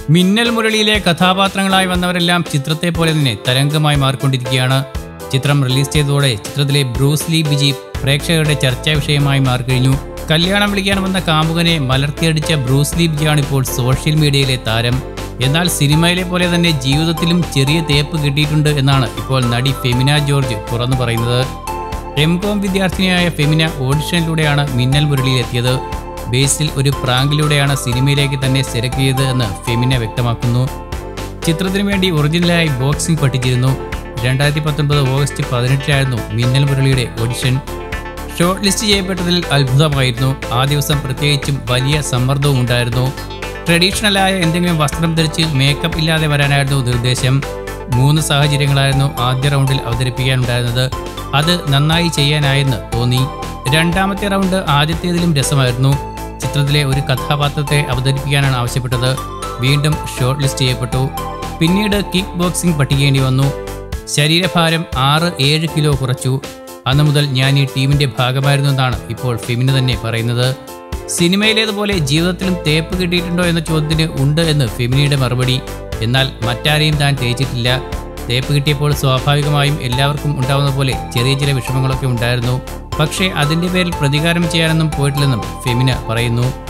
മിന്നൽ മുരളിയിലെ കഥാപാത്രങ്ങളായി വന്നവരെല്ലാം ചിത്രത്തെ പോലെ തന്നെ തരംഗമായി മാറിക്കൊണ്ടിരിക്കുകയാണ് ചിത്രം റിലീസ് ചെയ്തതോടെ ചിത്രത്തിലെ ബ്രൂസ് ലീ ബിജി പ്രേക്ഷകരുടെ ചർച്ചാ വിഷയമായി മാറിക്കഴിഞ്ഞു കല്യാണം വിളിക്കാൻ വന്ന കാമുകനെ മലർത്തിയടിച്ച ബ്രൂസ് ലീ ബിജിയാണ് ഇപ്പോൾ സോഷ്യൽ മീഡിയയിലെ താരം എന്നാൽ സിനിമയിലെ പോലെ തന്നെ ജീവിതത്തിലും ചെറിയ തേപ്പ് കിട്ടിയിട്ടുണ്ട് എന്നാണ് ഇപ്പോൾ നടി ഫെമിന ജോർജ് തുറന്നു പറയുന്നത് എം കോം വിദ്യാർത്ഥിനിയായ ഫെമിന ഓഡിഷനിലൂടെയാണ് മിന്നൽ മുരളിയിലെത്തിയത് ബേസിൽ ഒരു പ്രാങ്കിലൂടെയാണ് സിനിമയിലേക്ക് തന്നെ സെലക്ട് ചെയ്തത് എന്ന് ഫെമിന വ്യക്തമാക്കുന്നു ചിത്രത്തിനു വേണ്ടി ഒറിജിനലായി ബോക്സിംഗ് പഠിച്ചിരുന്നു രണ്ടായിരത്തി പത്തൊൻപത് ഓഗസ്റ്റ് പതിനെട്ടിനായിരുന്നു മിന്നൽ മുരളിയുടെ ഓഡിഷൻ ഷോർട്ട് ലിസ്റ്റ് ചെയ്യപ്പെട്ടതിൽ അത്ഭുതമായിരുന്നു ആ ദിവസം പ്രത്യേകിച്ചും വലിയ സമ്മർദ്ദവും ഉണ്ടായിരുന്നു ട്രഡീഷണലായ എന്തെങ്കിലും വസ്ത്രം ധരിച്ച് മേക്കപ്പ് ഇല്ലാതെ വരാനായിരുന്നു നിർദ്ദേശം മൂന്ന് സാഹചര്യങ്ങളായിരുന്നു ആദ്യ റൗണ്ടിൽ അവതരിപ്പിക്കാനുണ്ടായിരുന്നത് അത് നന്നായി ചെയ്യാനായെന്ന് തോന്നി രണ്ടാമത്തെ റൗണ്ട് ആദ്യത്തേതിലും രസമായിരുന്നു ചിത്രത്തിലെ ഒരു കഥാപാത്രത്തെ അവതരിപ്പിക്കാനാണ് ആവശ്യപ്പെട്ടത് വീണ്ടും ഷോർട്ട് ലിസ്റ്റ് ചെയ്യപ്പെട്ടു പിന്നീട് കിക്ക് ബോക്സിംഗ് പഠിക്കേണ്ടി വന്നു ശരീരഭാരം ആറ് ഏഴ് കിലോ കുറച്ചു അന്നു മുതൽ ഞാൻ ഈ ടീമിന്റെ ഭാഗമായിരുന്നു എന്നാണ് ഇപ്പോൾ ഫെമിന തന്നെ പറയുന്നത് സിനിമയിലേതുപോലെ ജീവിതത്തിലും തേപ്പ് കിട്ടിയിട്ടുണ്ടോ എന്ന ചോദ്യത്തിന് ഉണ്ട് എന്ന് ഫെമിനിയുടെ മറുപടി എന്നാൽ മറ്റാരെയും താൻ തേച്ചിട്ടില്ല തേപ്പ് കിട്ടിയപ്പോൾ സ്വാഭാവികമായും എല്ലാവർക്കും ഉണ്ടാവുന്ന പോലെ ചെറിയ ചില വിഷമങ്ങളൊക്കെ ഉണ്ടായിരുന്നു പക്ഷേ അതിന്റെ പേരിൽ പ്രതികാരം ചെയ്യാനൊന്നും പോയിട്ടില്ലെന്നും ഫെമിന പറയുന്നു